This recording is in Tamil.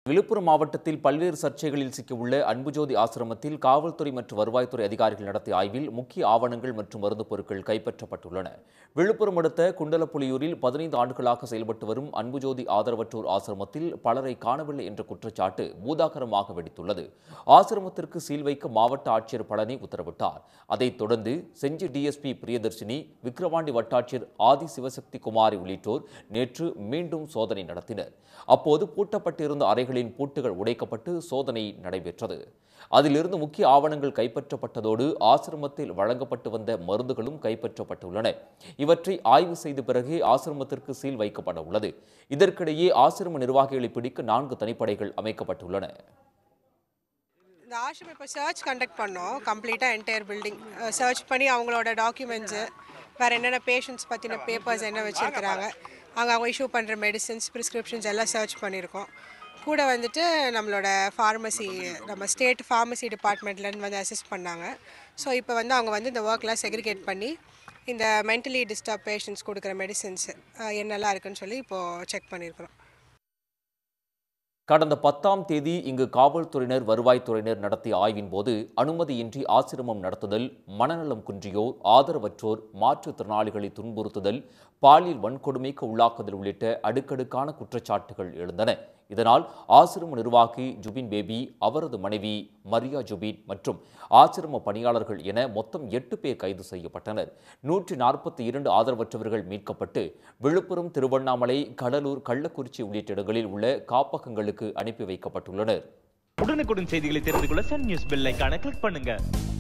விழுப்புரம் மாவட்டத்தில் பல்வேறு சர்ச்சைகளில் சிக்கியுள்ள அன்புஜோதி ஆசிரமத்தில் காவல்துறை மற்றும் வருவாய்த்துறை அதிகாரிகள் நடத்திய ஆய்வில் முக்கிய ஆவணங்கள் மற்றும் மருந்துப் பொருட்கள் கைப்பற்றப்பட்டுள்ளன விழுப்புரம் அடுத்த குண்டலப்புலியூரில் பதினைந்து ஆண்டுகளாக செயல்பட்டு வரும் அன்புஜோதி ஆதரவற்றோர் ஆசிரமத்தில் பலரை காணவில்லை என்ற குற்றச்சாட்டு பூதாகரமாக வெடித்துள்ளது ஆசிரமத்திற்கு சீல் வைக்க மாவட்ட ஆட்சியர் பழனி உத்தரவிட்டார் அதைத் தொடர்ந்து செஞ்சி டிஎஸ்பி பிரியதர்ஷினி விக்கிரவாண்டி வட்டாட்சியர் ஆதி சிவசக்தி குமாரி உள்ளிட்டோர் நேற்று மீண்டும் சோதனை நடத்தினர் அப்போது பூட்டப்பட்டிருந்த அறைகளின் பூட்டுகள் உடைக்கப்பட்டு சோதனை நடைபெற்றது அதிலிருந்து முக்கிய ஆவணங்கள் கைப்பற்றப்பட்டதோடு ஆசிரமத்தில் வழங்கப்பட்டு வந்த மருந்துகளும் கைப்பற்றப்பட்டுள்ளன இவற்றை ஆய்வு செய்த பிறகு ஆசிரமத்திற்கு சீல் வைக்கப்பட உள்ளது இதற்கிடையே ஆசிரம நிர்வாகிகளை பிடிக்க நான்கு தனிப்படைகள் அமைக்கப்பட்டுள்ளன இந்த ஆஷிரம் இப்போ சர்ச் கண்டக்ட் பண்ணோம் கம்ப்ளீட்டாக என்டையர் பில்டிங் சர்ச் பண்ணி அவங்களோட டாக்குமெண்ட்ஸு வேறு என்னென்ன பேஷண்ட்ஸ் பற்றின பேப்பர்ஸ் என்ன வச்சுருக்கிறாங்க அங்கே அவங்க இஷ்யூ பண்ணுற மெடிசின்ஸ் ப்ரிஸ்கிரிப்ஷன்ஸ் எல்லாம் சர்ச் பண்ணியிருக்கோம் கூட வந்துட்டு நம்மளோட ஃபார்மசி நம்ம ஸ்டேட் ஃபார்மசி டிபார்ட்மெண்ட்லேருந்து வந்து அசிஸ்ட் பண்ணாங்க ஸோ இப்போ வந்து அவங்க வந்து இந்த ஒர்க்லாம் செக்ரிகேட் பண்ணி இந்த மென்டலி டிஸ்டர்ப் பேஷண்ட்ஸ் கொடுக்குற மெடிசின்ஸ் என்னெல்லாம் இருக்குன்னு சொல்லி இப்போது செக் பண்ணியிருக்கிறோம் கடந்த பத்தாம் தேதி இங்கு காவல்துறையினர் வருவாய்த்துறையினர் நடத்திய ஆய்வின் போது அனுமதியின்றி ஆசிரமம் நடத்துதல் மனநலம் குன்றியோர் ஆதரவற்றோர் மாற்றுத்திறனாளிகளை துன்புறுத்துதல் பாலியல் வன்கொடுமைக்கு உள்ளாக்குதல் உள்ளிட்ட அடுக்கடுக்கான குற்றச்சாட்டுகள் எழுந்தன இதனால் ஆசிரம நிர்வாகி ஜுபின் பேபி அவரது மனைவி மரியா ஜுபின் மற்றும் ஆசிரம பணியாளர்கள் என மொத்தம் எட்டு பேர் கைது செய்யப்பட்டனர் நூற்றி நாற்பத்தி இரண்டு ஆதரவற்றவர்கள் மீட்கப்பட்டு விழுப்புரம் திருவண்ணாமலை கடலூர் கள்ளக்குறிச்சி உள்ளிட்ட இடங்களில் உள்ள காப்பகங்களுக்கு அனுப்பி வைக்கப்பட்டுள்ளனர் உடனுக்குடன் செய்திகளை தெரிந்து கொள்ள சன் நியூஸ் பெல் ஐகானை கிளிக் பண்ணுங்க